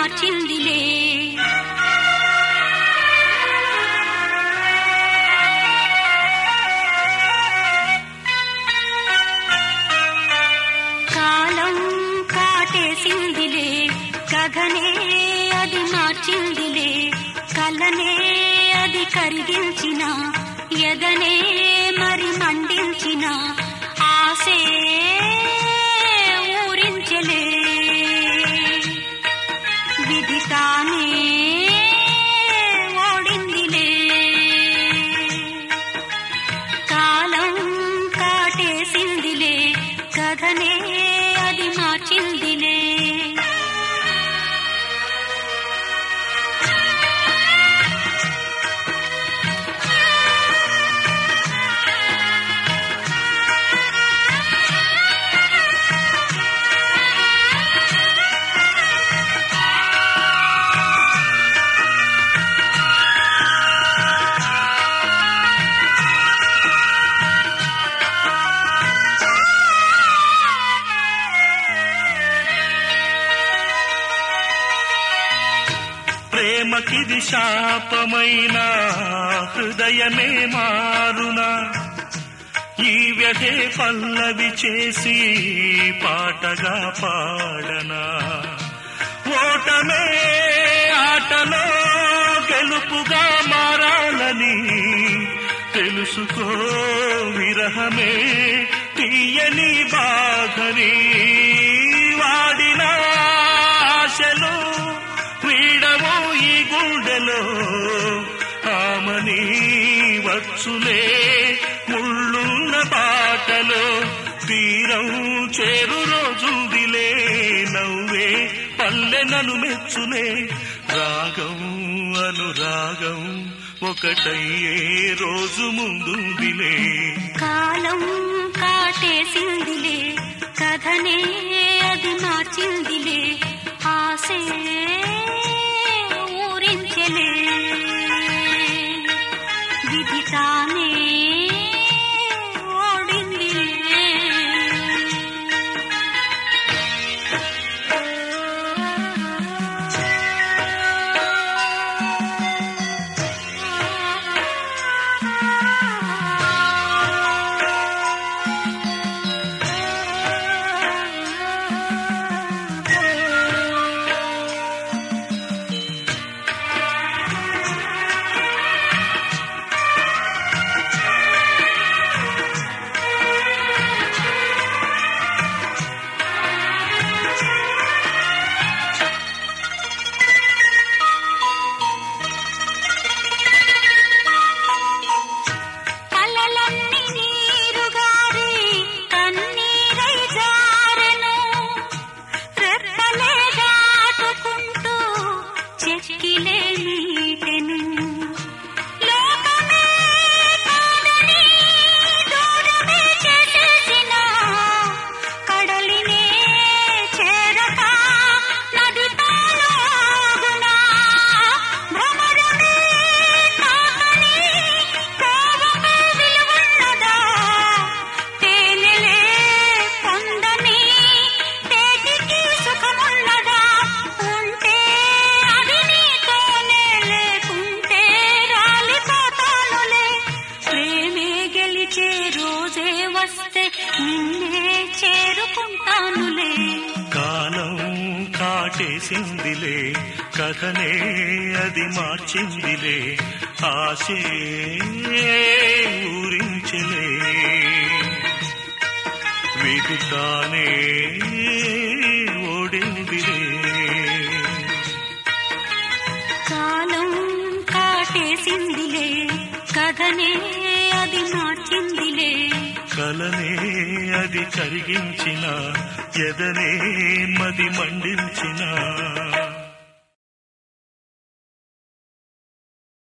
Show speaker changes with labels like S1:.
S1: మార్చిందిలే కాలం కాటేసిందిలే కథనే అది మార్చిందిలే కలనే అది కరిగించిన ఎదనే మరి మండించిన ఆసే ఊరించలే విధి తానే ఓడిందిలే కాలం కాటేసిందిలే కథనే అది మార్చిందిలే
S2: ప్రేమకిది శాపమైన హృదయమే మారునా ఈ వ్యధే పల్లవి చేసి పాటగా పాడనా ఓటమే ఆటలో గెలుపుగా మారాలని తెలుసుకో విరహమే తీయని బాధని వాడిన ఆశలు వీడవు ఈ గుండెలో ఆమని వచ్చులే ముళ్ళున్న బాటలో తీరం చేరు రోజుందిలే నవ్వే పల్లెనను మెచ్చులే రాగం అనురాగం ఒకటయ్యే రోజు ముందుందిలే
S1: కాలం కాటేసిందిలే కథనే అది మార్చిందిలే ఆసే ఊరించలే విధి తానే ఓడిందిలే కలలన్నీ నీరుగారి కన్నీరై జారెను రెప్పలే దాటుకుంటూ చెక్కిలే నీటెను లోకమే కాదని దూరమే చేసేసిన కడలినే చేరక నది తాలాగునా భ్రమరమే తాకని కోవమే విలువన్నదా తేనెలే పొందని తేటికి సుఖమున్నదా ఉంటే అది నీతోనే లేకుంటే రాలిపోతానులే ప్రేమే గెలిచే రోజే వస్తే నిన్నే చేరుకుంటానులే
S2: కాలం కాటేసిందిలే కథనే అది మార్చిందిలే ఆశే ఊరించలే విధుతానే ఓడిందిలే
S1: కాలం కాటేసిందిలే కథనే అది మార్చిందిలే
S2: కలనే అది కరిగించిన ఎదనే మది మండించిన